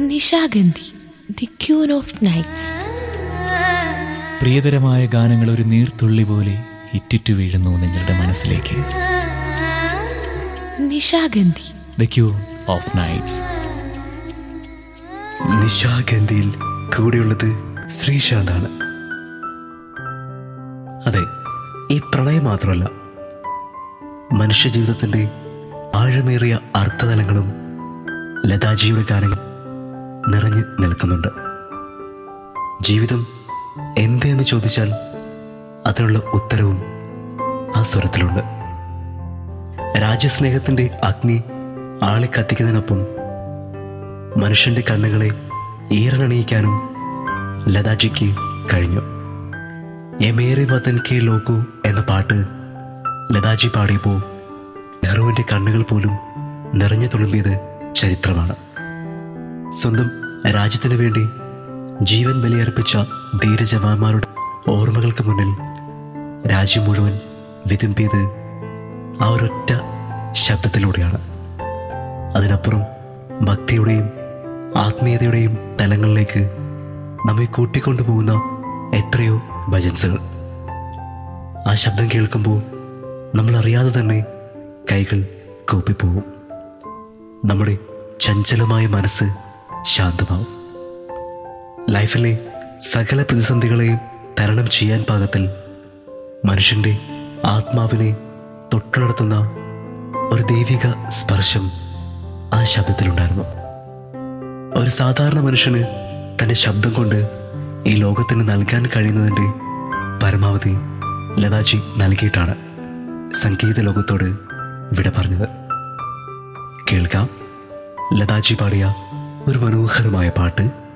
Nishagandhi the queen of nights പ്രിയതരമായ ഗാനങ്ങൾ ഒരു നീർത്തുള്ളി പോലെ ഇറ്റിറ്റു വീഴുന്നു നിങ്ങളുടെ മനസ്സിലേക്ക് Nishagandhi the queen of nights നിശാഗന്ധിയിൽ കൂടെയുള്ളത് ശ്രീശാന്താണ് അതെ ഈ പ്രണയം മാത്രമല്ല മനുഷ്യജീവിതത്തിന്റെ ആഴമേറിയ അർത്ഥതലങ്ങളും ലതാജിയുടെ ഗാനങ്ങൾ നിറഞ്ഞു നിൽക്കുന്നുണ്ട് ജീവിതം എന്തെന്ന് ചോദിച്ചാൽ അതിനുള്ള ഉത്തരവും ആ സ്വരത്തിലുണ്ട് രാജ്യസ്നേഹത്തിന്റെ അഗ്നി ആളിക്കത്തിക്കുന്നതിനൊപ്പം മനുഷ്യന്റെ കണ്ണുകളെ ഈറനണിയിക്കാനും ലതാജിക്ക് കഴിഞ്ഞു എ മേരി വതൻ കെ ലോകു എന്ന പാട്ട് ലതാജി പാടിയപ്പോൾ നെഹ്റുവിന്റെ കണ്ണുകൾ പോലും നിറഞ്ഞു തുളുമ്പിയത് ചരിത്രമാണ് സ്വന്തം രാജ്യത്തിനു വേണ്ടി ജീവൻ ബലിയർപ്പിച്ച ധീരജവാന്മാരുടെ ഓർമ്മകൾക്ക് മുന്നിൽ രാജ്യം മുഴുവൻ വിതുമ്പിയത് ആ ഒരൊറ്റ ശബ്ദത്തിലൂടെയാണ് അതിനപ്പുറം ഭക്തിയുടെയും ആത്മീയതയുടെയും തലങ്ങളിലേക്ക് നമ്മെ കൂട്ടിക്കൊണ്ടുപോകുന്ന എത്രയോ ഭജൻസുകൾ ആ ശബ്ദം കേൾക്കുമ്പോൾ നമ്മൾ അറിയാതെ തന്നെ കൈകൾ കൂപ്പിപ്പോവും നമ്മുടെ ചഞ്ചലമായ മനസ്സ് ശാന്തമാവും ലൈഫിലെ സകല പ്രതിസന്ധികളെയും തരണം ചെയ്യാൻ പാകത്തിൽ മനുഷ്യന്റെ ആത്മാവിനെ തൊട്ടുണർത്തുന്ന ഒരു ദൈവിക സ്പർശം ആ ശബ്ദത്തിലുണ്ടായിരുന്നു ഒരു സാധാരണ മനുഷ്യന് തന്റെ ശബ്ദം കൊണ്ട് ഈ ലോകത്തിന് നൽകാൻ കഴിയുന്നതിന്റെ പരമാവധി ലതാജി നൽകിയിട്ടാണ് സംഗീത ലോകത്തോട് വിട പറഞ്ഞത് കേൾക്കാം ലതാജി പാടിയ ഒരു മനോഹരമായ പാട്ട്